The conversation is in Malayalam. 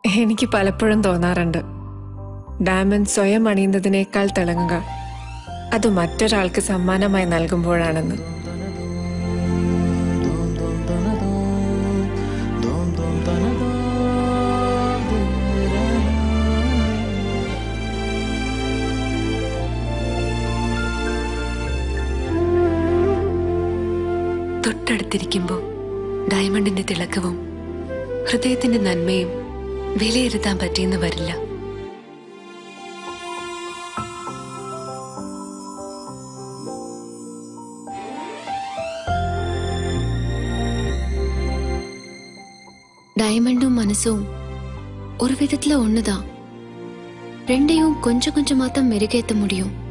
എനിക്ക് പലപ്പോഴും തോന്നാറുണ്ട് ഡയമണ്ട് സ്വയം അണിയുന്നതിനേക്കാൾ തിളങ്ങുക അത് മറ്റൊരാൾക്ക് സമ്മാനമായി നൽകുമ്പോഴാണെന്ന് തൊട്ടടുത്തിരിക്കുമ്പോൾ ഡയമണ്ടിന്റെ തിളക്കവും ഹൃദയത്തിന്റെ നന്മയും വിലയിരുത്താൻ പറ്റിയെന്ന് വരില്ല டைமண்டும் மனசும் ஒரு விதத்துல ஒண்ணுதான் ரெண்டையும் கொஞ்சம் கொஞ்சமா தான் மெருகேத்த முடியும்